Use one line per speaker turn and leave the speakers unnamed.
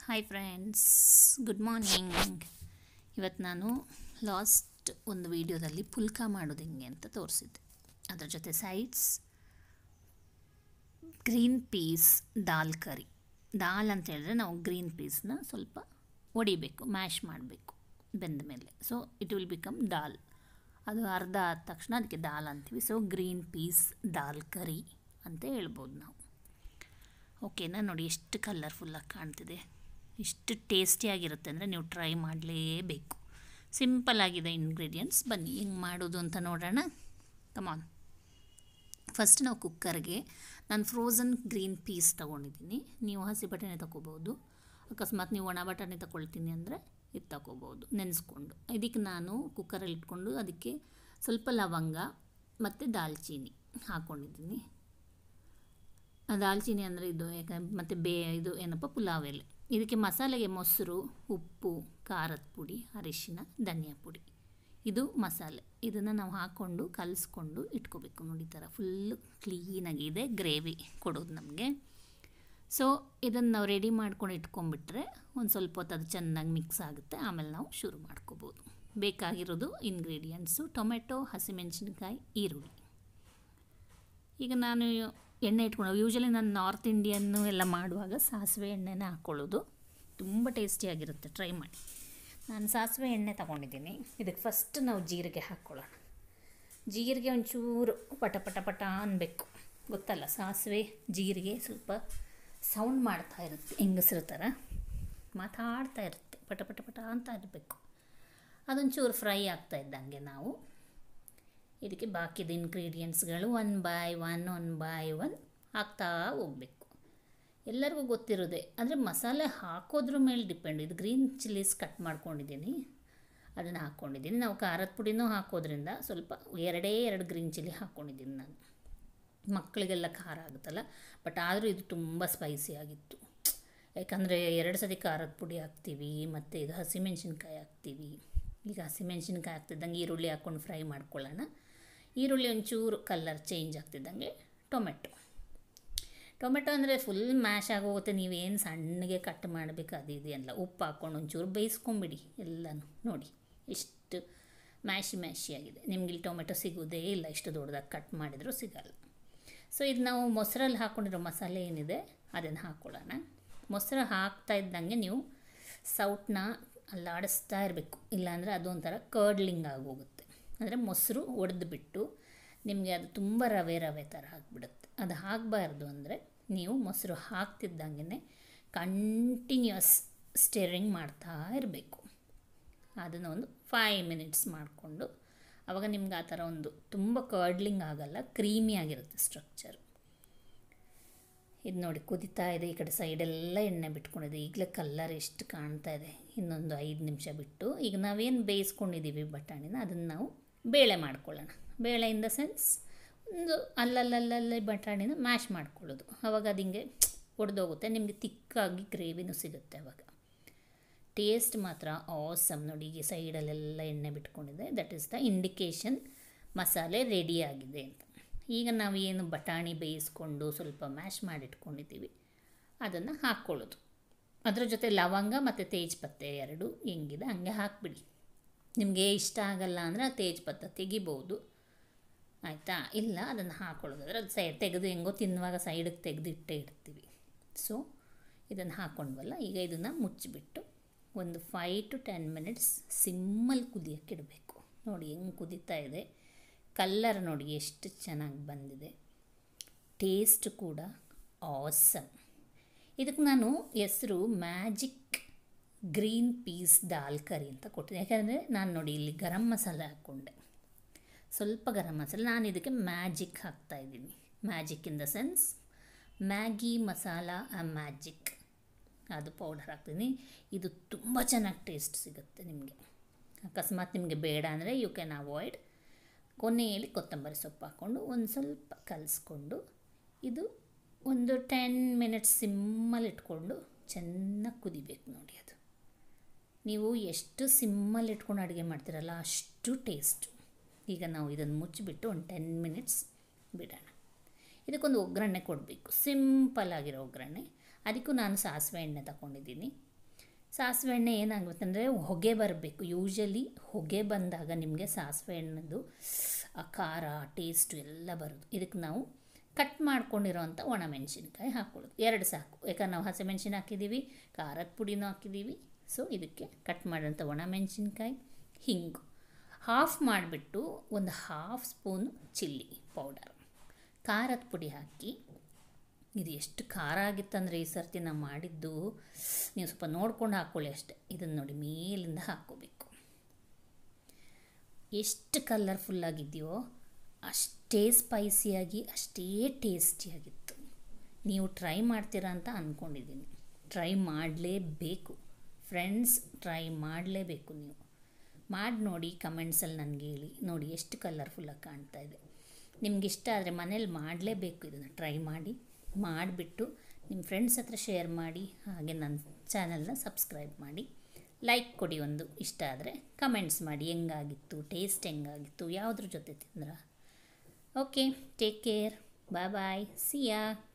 hi friends good morning ಇವತ್ತು ನಾನು last ಒಂದು ವೀಡಿಯೋದಲ್ಲಿ ಪುಲ್ಕ ಮಾಡೋದು ಹೆಂಗೆ ಅಂತ ತೋರಿಸಿದ್ದೆ ಅದರ ಜೊತೆ sides green peas dal curry dal ಅಂತ ಹೇಳಿದ್ರೆ ನಾವು ಗ್ರೀನ್ ಪೀಸ್ನ ಸ್ವಲ್ಪ ಒಡಿಬೇಕು ಮ್ಯಾಶ್ ಮಾಡಬೇಕು ಬೆಂದ ಮೇಲೆ so it will become dal ಅದು ಅರ್ಧ ಆದ ತಕ್ಷಣ ಅದಕ್ಕೆ ದಾಲ್ ಅಂತೀವಿ so green peas dal curry ಅಂತ ಹೇಳ್ಬೋದು ನಾವು ಓಕೆನಾ ನೋಡಿ ಎಷ್ಟು ಕಲರ್ಫುಲ್ಲಾಗಿ ಕಾಣ್ತಿದೆ ಎಷ್ಟು ಟೇಸ್ಟಿಯಾಗಿರುತ್ತೆ ಅಂದರೆ ನೀವು ಟ್ರೈ ಮಾಡಲೇಬೇಕು ಸಿಂಪಲ್ ಆಗಿದೆ ಇಂಗ್ರೀಡಿಯೆಂಟ್ಸ್ ಬನ್ನಿ ಹೆಂಗೆ ಮಾಡೋದು ಅಂತ ನೋಡೋಣ ಕಮಾನ್ ಫಸ್ಟ್ ನಾವು ಕುಕ್ಕರ್ಗೆ ನಾನು ಫ್ರೋಝನ್ ಗ್ರೀನ್ ಪೀಸ್ ತೊಗೊಂಡಿದ್ದೀನಿ ನೀವು ಹಸಿ ಬಟಾಣಿ ತಗೋಬೋದು ಅಕಸ್ಮಾತ್ ನೀವು ಒಣ ಬಟಾಣಿ ತಗೊಳ್ತೀನಿ ಅಂದರೆ ಇದು ತಗೋಬೋದು ನೆನೆಸ್ಕೊಂಡು ಇದಕ್ಕೆ ನಾನು ಕುಕ್ಕರಲ್ಲಿ ಇಟ್ಕೊಂಡು ಅದಕ್ಕೆ ಸ್ವಲ್ಪ ಲವಂಗ ಮತ್ತು ದಾಲ್ಚೀನಿ ಹಾಕ್ಕೊಂಡಿದ್ದೀನಿ ಆ ದಾಲ್ಚೀನಿ ಅಂದರೆ ಇದು ಯಾಕಂದ್ರೆ ಮತ್ತು ಬೇ ಇದು ಏನಪ್ಪ ಪುಲಾವ್ ಎಲೆ ಇದಕ್ಕೆ ಮಸಾಲೆಗೆ ಮೊಸರು ಉಪ್ಪು ಖಾರದ ಪುಡಿ ಅರಿಶಿನ ಧನಿಯಾ ಪುಡಿ ಇದು ಮಸಾಲೆ ಇದನ್ನು ನಾವು ಹಾಕ್ಕೊಂಡು ಕಲಿಸ್ಕೊಂಡು ಇಟ್ಕೋಬೇಕು ನೋಡಿ ಈ ಥರ ಫುಲ್ಲು ಕ್ಲೀನಾಗಿದೆ ಗ್ರೇವಿ ಕೊಡೋದು ನಮಗೆ ಸೊ ಇದನ್ನು ನಾವು ರೆಡಿ ಮಾಡ್ಕೊಂಡು ಇಟ್ಕೊಂಡ್ಬಿಟ್ರೆ ಒಂದು ಸ್ವಲ್ಪ ಹೊತ್ತು ಅದು ಚೆನ್ನಾಗಿ ಮಿಕ್ಸ್ ಆಗುತ್ತೆ ಆಮೇಲೆ ನಾವು ಶುರು ಮಾಡ್ಕೋಬೋದು ಬೇಕಾಗಿರೋದು ಇಂಗ್ರೀಡಿಯೆಂಟ್ಸು ಟೊಮೆಟೊ ಹಸಿಮೆಣಸಿನ್ಕಾಯಿ ಈರುಳ್ಳಿ ಈಗ ನಾನು ಎಣ್ಣೆ ಇಟ್ಕೊಂಡು ಯೂಶಲಿ ನಾನು ನಾರ್ತ್ ಇಂಡಿಯನ್ನು ಎಲ್ಲ ಮಾಡುವಾಗ ಸಾಸಿವೆ ಎಣ್ಣೆನ ಹಾಕ್ಕೊಳ್ಳೋದು ತುಂಬ ಟೇಸ್ಟಿಯಾಗಿರುತ್ತೆ ಟ್ರೈ ಮಾಡಿ ನಾನು ಸಾಸಿವೆ ಎಣ್ಣೆ ತೊಗೊಂಡಿದ್ದೀನಿ ಇದಕ್ಕೆ ಫಸ್ಟ್ ನಾವು ಜೀರಿಗೆ ಹಾಕ್ಕೊಳ್ಳೋಣ ಜೀರಿಗೆ ಒಂಚೂರು ಪಟ ಪಟ ಪಟ ಅನ್ಬೇಕು ಗೊತ್ತಲ್ಲ ಸಾಸಿವೆ ಜೀರಿಗೆ ಸ್ವಲ್ಪ ಸೌಂಡ್ ಮಾಡ್ತಾ ಇರುತ್ತೆ ಹೆಂಗಸ್ರ ಥರ ಮಾತಾಡ್ತಾ ಇರುತ್ತೆ ಪಟ ಪಟ ಪಟ ಅಂತ ಇರಬೇಕು ಅದೊಂಚೂರು ಫ್ರೈ ಆಗ್ತಾ ಇದ್ದಂಗೆ ನಾವು ಇದಕ್ಕೆ ಬಾಕಿದ ಇಂಗ್ರೀಡಿಯೆಂಟ್ಸ್ಗಳು one by one one by one ಹಾಕ್ತಾ ಹೋಗಬೇಕು ಎಲ್ಲರಿಗೂ ಗೊತ್ತಿರೋದೆ ಅಂದರೆ ಮಸಾಲೆ ಹಾಕೋದ್ರ ಮೇಲೆ ಡಿಪೆಂಡ್ ಇದು ಗ್ರೀನ್ ಚಿಲ್ಲೀಸ್ ಕಟ್ ಮಾಡ್ಕೊಂಡಿದ್ದೀನಿ ಅದನ್ನು ಹಾಕ್ಕೊಂಡಿದ್ದೀನಿ ನಾವು ಖಾರದ ಪುಡಿನೂ ಹಾಕೋದ್ರಿಂದ ಸ್ವಲ್ಪ ಎರಡೇ ಎರಡು ಗ್ರೀನ್ ಚಿಲ್ಲಿ ಹಾಕ್ಕೊಂಡಿದ್ದೀನಿ ನಾನು ಮಕ್ಕಳಿಗೆಲ್ಲ ಖಾರ ಆಗುತ್ತಲ್ಲ ಬಟ್ ಆದರೂ ಇದು ತುಂಬ ಸ್ಪೈಸಿ ಆಗಿತ್ತು ಯಾಕಂದರೆ ಎರಡು ಸತಿ ಖಾರದ ಪುಡಿ ಹಾಕ್ತೀವಿ ಮತ್ತು ಇದು ಹಸಿಮೆಣ್ಸಿನ್ಕಾಯಿ ಹಾಕ್ತೀವಿ ಈಗ ಹಸಿಮೆಣ್ಸಿನ್ಕಾಯಿ ಹಾಕ್ತಿದ್ದಂಗೆ ಈರುಳ್ಳಿ ಹಾಕ್ಕೊಂಡು ಫ್ರೈ ಮಾಡ್ಕೊಳ್ಳೋಣ ಈರುಳ್ಳಿ ಒಂಚೂರು ಕಲರ್ ಚೇಂಜ್ ಆಗ್ತಿದ್ದಂಗೆ ಟೊಮೆಟೊ ಟೊಮೆಟೊ ಅಂದರೆ ಫುಲ್ ಮ್ಯಾಶ್ ಆಗೋಗುತ್ತೆ ನೀವೇನು ಸಣ್ಣಗೆ ಕಟ್ ಮಾಡಬೇಕು ಅದು ಇದು ಎಲ್ಲ ಉಪ್ಪು ಹಾಕ್ಕೊಂಡು ಒಂಚೂರು ಬೇಯಿಸ್ಕೊಂಬಿಡಿ ಎಲ್ಲನೂ ನೋಡಿ ಇಷ್ಟು ಮ್ಯಾಶಿ ಮ್ಯಾಶಿ ಆಗಿದೆ ನಿಮ್ಗೆ ಇಲ್ಲಿ ಟೊಮೆಟೊ ಸಿಗೋದೇ ಇಲ್ಲ ಇಷ್ಟು ದೊಡ್ಡದಾಗಿ ಕಟ್ ಮಾಡಿದರೂ ಸಿಗಲ್ಲ ಸೊ ಇದು ನಾವು ಮೊಸರಲ್ಲಿ ಹಾಕ್ಕೊಂಡಿರೋ ಮಸಾಲೆ ಏನಿದೆ ಅದನ್ನು ಹಾಕ್ಕೊಳ್ಳೋಣ ಮೊಸರು ಹಾಕ್ತಾ ಇದ್ದಂಗೆ ನೀವು ಸೌಟ್ನ ಅಲ್ಲಾಡಿಸ್ತಾ ಇರಬೇಕು ಇಲ್ಲಾಂದರೆ ಅದೊಂಥರ ಕರ್ಡ್ಲಿಂಗ್ ಆಗೋಗುತ್ತೆ ಅಂದರೆ ಮೊಸರು ಒಡೆದ್ಬಿಟ್ಟು ನಿಮಗೆ ಅದು ತುಂಬ ರವೆ ರವೆ ಥರ ಆಗಿಬಿಡುತ್ತೆ ಅದು ಆಗಬಾರ್ದು ಅಂದರೆ ನೀವು ಮೊಸರು ಹಾಕ್ತಿದ್ದಂಗೆ ಕಂಟಿನ್ಯೂಸ್ ಸ್ಟೇರಿಂಗ್ ಮಾಡ್ತಾ ಇರಬೇಕು ಅದನ್ನು ಒಂದು ಫೈವ್ ಮಿನಿಟ್ಸ್ ಮಾಡಿಕೊಂಡು ಆವಾಗ ನಿಮ್ಗೆ ಆ ಥರ ಒಂದು ತುಂಬ ಕರ್ಡ್ಲಿಂಗ್ ಆಗಲ್ಲ ಕ್ರೀಮಿ ಆಗಿರುತ್ತೆ ಸ್ಟ್ರಕ್ಚರ್ ಇದು ನೋಡಿ ಕುದಿತಾ ಇದೆ ಈ ಕಡೆ ಸೈಡೆಲ್ಲ ಎಣ್ಣೆ ಬಿಟ್ಕೊಂಡಿದೆ ಈಗಲೇ ಕಲ್ಲರ್ ಎಷ್ಟು ಕಾಣ್ತಾ ಇದೆ ಇನ್ನೊಂದು ಐದು ನಿಮಿಷ ಬಿಟ್ಟು ಈಗ ನಾವೇನು ಬೇಯಿಸ್ಕೊಂಡಿದ್ದೀವಿ ಬಟಾಣಿನ ಅದನ್ನು ನಾವು ಬೇಳೆ ಮಾಡ್ಕೊಳ್ಳೋಣ ಬೇಳೆ ಇನ್ ದ ಸೆನ್ಸ್ ಒಂದು ಅಲ್ಲಲ್ಲಲ್ಲಲ್ಲೇ ಬಟಾಣಿನ ಮ್ಯಾಶ್ ಮಾಡ್ಕೊಳ್ಳೋದು ಆವಾಗ ಅದು ಹಿಂಗೆ ಒಡೆದೋಗುತ್ತೆ ನಿಮಗೆ ತಿಕ್ಕಾಗಿ ಗ್ರೇವಿನೂ ಸಿಗುತ್ತೆ ಅವಾಗ ಟೇಸ್ಟ್ ಮಾತ್ರ ಆಸಮ್ ನೋಡಿ ಈಗ ಸೈಡಲ್ಲೆಲ್ಲ ಎಣ್ಣೆ ಬಿಟ್ಕೊಂಡಿದೆ ದಟ್ ಈಸ್ ದ ಇಂಡಿಕೇಶನ್ ಮಸಾಲೆ ರೆಡಿ ಆಗಿದೆ ಅಂತ ಈಗ ನಾವು ಏನು ಬಟಾಣಿ ಬೇಯಿಸ್ಕೊಂಡು ಸ್ವಲ್ಪ ಮ್ಯಾಶ್ ಮಾಡಿಟ್ಕೊಂಡಿದ್ದೀವಿ ಅದನ್ನು ಹಾಕ್ಕೊಳ್ಳೋದು ಅದರ ಜೊತೆ ಲವಂಗ ಮತ್ತು ತೇಜ್ಪತ್ತೆ ಎರಡು ಹೆಂಗಿದೆ ಹಂಗೆ ಹಾಕ್ಬಿಡಿ ನಿಮಗೆ ಇಷ್ಟ ಆಗಲ್ಲ ಅಂದರೆ ಆ ತೇಜ್ಪತ್ತ ತೆಗಿಬೋದು ಆಯಿತಾ ಇಲ್ಲ ಅದನ್ನು ಹಾಕ್ಕೊಳ್ಳೋದಾದ್ರೆ ಅದು ಸೈ ತೆಗೆದು ಹೆಂಗೋ ತಿನ್ನುವಾಗ ಸೈಡಿಗೆ ತೆಗೆದು ಇಟ್ಟೇ ಇಡ್ತೀವಿ ಸೊ ಇದನ್ನು ಹಾಕ್ಕೊಂಡ್ವಲ್ಲ ಈಗ ಇದನ್ನು ಮುಚ್ಚಿಬಿಟ್ಟು ಒಂದು ಫೈ ಟು ಟೆನ್ ಮಿನಿಟ್ಸ್ ಸಿಮ್ಮಲ್ಲಿ ಕುದಿಯೋಕ್ಕೆ ಇಡಬೇಕು ನೋಡಿ ಹೆಂಗೆ ಕುದೀತಾ ಇದೆ ಕಲ್ಲರ್ ನೋಡಿ ಎಷ್ಟು ಚೆನ್ನಾಗಿ ಬಂದಿದೆ ಟೇಸ್ಟ್ ಕೂಡ ಆಸಮ್ ಇದಕ್ಕೆ ನಾನು ಹೆಸರು magic green peas dal curry ಅಂತ ಕೊಟ್ಟಿದ್ದೆ ಯಾಕಂದರೆ ನಾನು ನೋಡಿ ಇಲ್ಲಿ ಗರಂ ಮಸಾಲೆ ಹಾಕ್ಕೊಂಡೆ ಸ್ವಲ್ಪ ಗರಂ ಮಸಾಲೆ ನಾನು ಇದಕ್ಕೆ ಮ್ಯಾಜಿಕ್ ಹಾಕ್ತಾಯಿದ್ದೀನಿ magic in the sense Maggi masala magic ಅದು ಪೌಡರ್ ಹಾಕ್ತೀನಿ ಇದು ತುಂಬ ಚೆನ್ನಾಗಿ ಟೇಸ್ಟ್ ಸಿಗುತ್ತೆ ನಿಮಗೆ ಅಕಸ್ಮಾತ್ ನಿಮಗೆ ಬೇಡ ಅಂದರೆ ಯು ಕ್ಯಾನ್ ಅವಾಯ್ಡ್ ಕೊನೆಯಲ್ಲಿ ಕೊತ್ತಂಬರಿ ಸೊಪ್ಪು ಹಾಕ್ಕೊಂಡು ಒಂದು ಸ್ವಲ್ಪ ಕಲಿಸ್ಕೊಂಡು ಇದು ಒಂದು ಟೆನ್ ಮಿನಿಟ್ಸ್ ಸಿಮ್ಮಲ್ಲಿ ಇಟ್ಕೊಂಡು ಚೆನ್ನಾಗಿ ಕುದಿಬೇಕು ನೋಡಿ ಅದು ನೀವು ಎಷ್ಟು ಸಿಮ್ಮಲ್ಲಿ ಇಟ್ಕೊಂಡು ಅಡುಗೆ ಮಾಡ್ತೀರಲ್ಲ ಅಷ್ಟು ಟೇಸ್ಟು ಈಗ ನಾವು ಇದನ್ನು ಮುಚ್ಚಿಬಿಟ್ಟು ಒಂದು ಟೆನ್ ಮಿನಿಟ್ಸ್ ಬಿಡೋಣ ಇದಕ್ಕೊಂದು ಒಗ್ಗರಣೆ ಕೊಡಬೇಕು ಸಿಂಪಲ್ ಆಗಿರೋ ಒಗ್ಗರಣೆ ಅದಕ್ಕೂ ನಾನು ಸಾಸಿವೆ ಎಣ್ಣೆ ತಗೊಂಡಿದ್ದೀನಿ ಸಾಸಿವೆ ಎಣ್ಣೆ ಏನಾಗುತ್ತೆ ಅಂದರೆ ಹೊಗೆ ಬರಬೇಕು ಯೂಶಲಿ ಹೊಗೆ ಬಂದಾಗ ನಿಮಗೆ ಸಾಸಿವೆ ಎಣ್ಣೆದು ಆ ಖಾರ ಟೇಸ್ಟು ಎಲ್ಲ ಬರೋದು ಇದಕ್ಕೆ ನಾವು ಕಟ್ ಮಾಡ್ಕೊಂಡಿರೋವಂಥ ಒಣಮೆಣಸಿನ್ಕಾಯಿ ಹಾಕ್ಕೊಳ್ಳೋದು ಎರಡು ಸಾಕು ಯಾಕಂದ್ರೆ ನಾವು ಹಸಿಮೆಣ್ಸಿನ ಹಾಕಿದ್ದೀವಿ ಖಾರದ ಪುಡಿನೂ ಹಾಕಿದ್ದೀವಿ ಸೊ ಇದಕ್ಕೆ ಕಟ್ ಮಾಡಿರೋಂಥ ಒಣಮೆಣಸಿನ್ಕಾಯಿ ಹಿಂಗು ಹಾಫ್ ಮಾಡಿಬಿಟ್ಟು ಒಂದು ಹಾಫ್ ಸ್ಪೂನು ಚಿಲ್ಲಿ ಪೌಡರ್ ಖಾರದ ಪುಡಿ ಹಾಕಿ ಇದು ಎಷ್ಟು ಖಾರ ಆಗಿತ್ತಂದರೆ ಈ ಸರ್ತಿ ನಾವು ಮಾಡಿದ್ದು ನೀವು ಸ್ವಲ್ಪ ನೋಡ್ಕೊಂಡು ಹಾಕ್ಕೊಳ್ಳಿ ಅಷ್ಟೆ ಇದನ್ನು ನೋಡಿ ಮೇಲಿಂದ ಹಾಕ್ಕೋಬೇಕು ಎಷ್ಟು ಕಲರ್ಫುಲ್ಲಾಗಿದೆಯೋ ಅಷ್ಟೇ ಸ್ಪೈಸಿಯಾಗಿ ಅಷ್ಟೇ ಟೇಸ್ಟಿಯಾಗಿತ್ತು ನೀವು ಟ್ರೈ ಮಾಡ್ತೀರಾ ಅಂತ ಅಂದ್ಕೊಂಡಿದ್ದೀನಿ ಟ್ರೈ ಮಾಡಲೇಬೇಕು ಫ್ರೆಂಡ್ಸ್ ಟ್ರೈ ಮಾಡಲೇಬೇಕು ನೀವು ಮಾಡಿ ನೋಡಿ ಕಮೆಂಟ್ಸಲ್ಲಿ ನನಗೆ ಹೇಳಿ ನೋಡಿ ಎಷ್ಟು ಕಲರ್ಫುಲ್ಲಾಗಿ ಕಾಣ್ತಾ ಇದೆ ನಿಮ್ಗೆ ಇಷ್ಟ ಆದರೆ ಮನೇಲಿ ಮಾಡಲೇಬೇಕು ಇದನ್ನು ಟ್ರೈ ಮಾಡಿ ಮಾಡಿಬಿಟ್ಟು ನಿಮ್ಮ ಫ್ರೆಂಡ್ಸ್ ಹತ್ರ ಶೇರ್ ಮಾಡಿ ಹಾಗೆ ನನ್ನ ಚಾನಲ್ನ ಸಬ್ಸ್ಕ್ರೈಬ್ ಮಾಡಿ ಲೈಕ್ ಕೊಡಿ ಒಂದು ಇಷ್ಟ ಆದರೆ ಕಮೆಂಟ್ಸ್ ಮಾಡಿ ಹೆಂಗಾಗಿತ್ತು ಟೇಸ್ಟ್ ಹೆಂಗಾಗಿತ್ತು ಯಾವುದ್ರ ಜೊತೆ ತಿಂದ್ರ okay take care bye bye ಸಿಯಾ